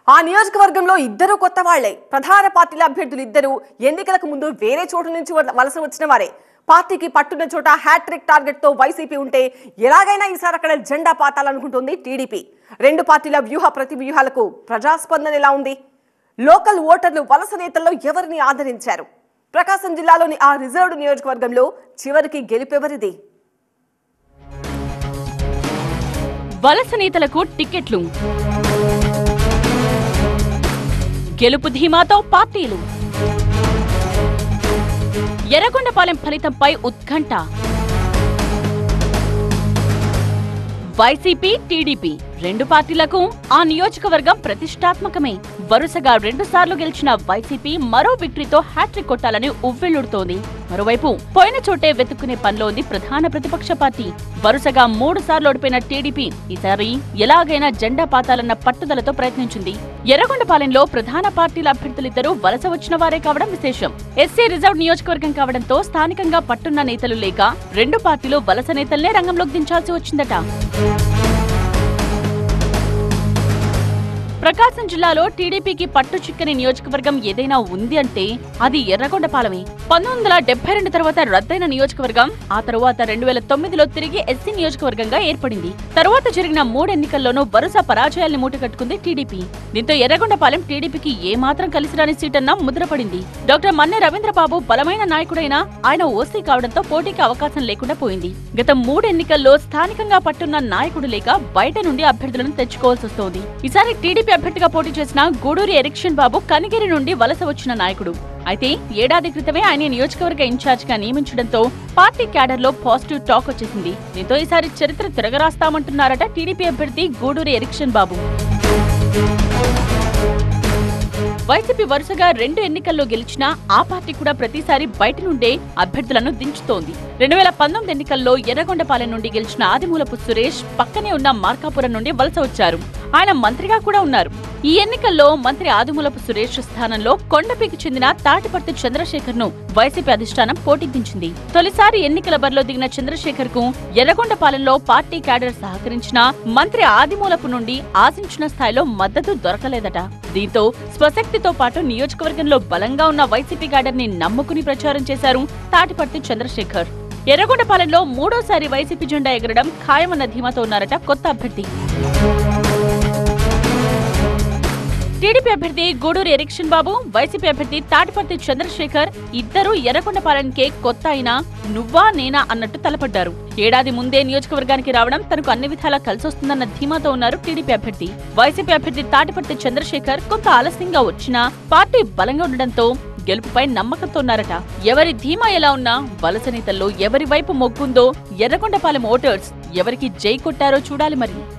ఆ నియోజకవర్గంలో ఇద్దరు కొత్త వాళ్లే ప్రధాన పార్టీల అభ్యర్థులు ఇద్దరు ఎన్నికలకు ముందు వేరే చోటు నుంచి వ- వలస వచ్చిన వారే పార్టీకి పట్టున్న చోట హ్యాట్రిక్ టార్గెట్ తో వైసీపీ ఉంటే ఎలాగైనా ఈసారి అక్కడ జెండా పాతాలనుకుంటుంది టీడీపీ రెండు పార్టీల వ్యూహ ప్రతి వ్యూహాలకు ప్రజాస్పందన ఎలా ఉంది లోకల్ ఓటర్లు వలస నేతల్లో ఎవరిని ఆదరించారు ప్రకాశం జిల్లాలోని ఆ రిజర్వ్డ్ నియోజకవర్గంలో చివరికి గెలిపెవరిది వలస నేతలకు టికెట్లు గెలుపు ధీమాతో పార్టీలు ఎర్రగొండపాలెం ఫలితంపై ఉత్కంఠ వైసీపీ టీడీపీ రెండు పార్టీలకు ఆ నియోజకవర్గం ప్రతిష్టాత్మకమే వరుసగా రెండు సార్లు గెలిచిన వైసీపీ మరో విక్టరీతో హ్యాట్రిక్ కొట్టాలని ఉవ్వెళ్లుడుతోంది మరోవైపు పోయిన చోటే వెతుక్కునే పనిలో ఉంది ప్రధాన ప్రతిపక్ష పార్టీ వరుసగా మూడు సార్లు ఓడిపోయిన టీడీపీ ఈసారి ఎలాగైనా జెండా పాతాలన్న పట్టుదలతో ప్రయత్నించింది ఎర్రగొండపాలెంలో ప్రధాన పార్టీల అభ్యర్థులిద్దరూ వలస వచ్చిన వారే కావడం విశేషం ఎస్సీ రిజర్వ్ నియోజకవర్గం కావడంతో స్థానికంగా పట్టున్న నేతలు లేక రెండు పార్టీలు వలస నేతల్నే రంగంలోకి దించాల్సి వచ్చిందట ప్రకాశం జిల్లాలో టీడీపీకి పట్టు చిక్కని నియోజకవర్గం ఏదైనా ఉంది అంటే అది ఎర్రగొండపాలమే పంతొమ్మిది వందల డెబ్బై రెండు తర్వాత రద్దయిన నియోజకవర్గం ఆ తరువాత రెండు వేల తొమ్మిదిలో తిరిగి ఎస్సీ నియోజకవర్గంగా ఏర్పడింది తరువాత జరిగిన మూడు ఎన్నికల్లోనూ వరుస పరాజయాల్ని మూటగట్టుకుంది టీడీపీ దీంతో ఎర్రగొండపాలెం టీడీపీకి ఏ మాత్రం కలిసి రాని సీటన్నా ముద్రపడింది డాక్టర్ మన్నె రవీంద్రబాబు బలమైన నాయకుడైనా ఆయన ఓసీ కావడంతో పోటీకి అవకాశం లేకుండా పోయింది గత మూడు ఎన్నికల్లో స్థానికంగా పట్టున్న నాయకుడు లేక బయట నుండి అభ్యర్థులను తెచ్చుకోవాల్సి వస్తోంది ఈసారి టీడీపీ అభ్యర్థిగా పోటీ చేసిన గూడూరి ఎరిక్షన్ బాబు కనిగిరి నుండి వలస వచ్చిన నాయకుడు అయితే ఏడాది క్రితమే ఆయన నియోజకవర్గ ఇన్ఛార్జ్ గా నియమించడంతో పార్టీ క్యాడర్ లో పాజిటివ్ టాక్ వచ్చేసింది దీంతో ఈసారి చరిత్ర తిరగరాస్తామంటున్నారట టీడీపీ అభ్యర్థి గూడూరి ఎరిక్షన్ బాబు వైసీపీ వరుసగా రెండు ఎన్నికల్లో గెలిచినా ఆ పార్టీ కూడా ప్రతిసారి బయట నుండే అభ్యర్థులను దించుతోంది రెండు వేల పంతొమ్మిది ఎన్నికల్లో ఎర్రగొండపాలెం నుండి గెలిచిన ఆదిమూలపు సురేష్ పక్కనే ఉన్న మార్కాపురం నుండి వలస వచ్చారు ఆయన మంత్రిగా కూడా ఉన్నారు ఈ ఎన్నికల్లో మంత్రి ఆదిమూలపు సురేష్ స్థానంలో కొండపీకి చెందిన తాటిపర్తి చంద్రశేఖర్ ను వైసీపీ అధిష్టానం పోటీకించింది తొలిసారి ఎన్నికల బరిలో దిగిన చంద్రశేఖర్ కు ఎర్రగొండపాలెంలో పార్టీ క్యాడర్ సహకరించినా మంత్రి ఆదిమూలపు నుండి ఆశించిన స్థాయిలో మద్దతు దొరకలేదట దీంతో స్వశక్తితో పాటు నియోజకవర్గంలో బలంగా ఉన్న వైసీపీ క్యాడర్ ని నమ్ముకుని ప్రచారం చేశారు తాటిపర్తి చంద్రశేఖర్ ఎర్రగొండపాలెంలో మూడోసారి వైసీపీ జెండా ఎగరడం ఖాయమన్న ధీమాతో ఉన్నారట కొత్త అభ్యర్థి టీడీపీ అభ్యర్థి గూడూరు ఎరిక్షన్ బాబు వైసీపీ అభ్యర్థి తాటిపర్తి చంద్రశేఖర్ ఇద్దరు ఎర్రగొండపాలెంకే కొత్త అయినా నువ్వా నేనా అన్నట్టు తలపడ్డారు ఏడాది ముందే నియోజకవర్గానికి రావడం తనకు అన్ని విధాలా కలిసొస్తుందన్న ధీమాతో ఉన్నారు టీడీపీ అభ్యర్థి వైసీపీ అభ్యర్థి తాటిపర్తి చంద్రశేఖర్ కొంత ఆలస్యంగా వచ్చినా పార్టీ బలంగా ఉండడంతో గెలుపుపై నమ్మకంతో ఉన్నారట ఎవరి ధీమా ఎలా ఉన్నా వలస నేతల్లో ఎవరి వైపు మొగ్గుందో ఎర్రగొండపాలెం ఓటర్స్ ఎవరికి జై కొట్టారో చూడాలి మరి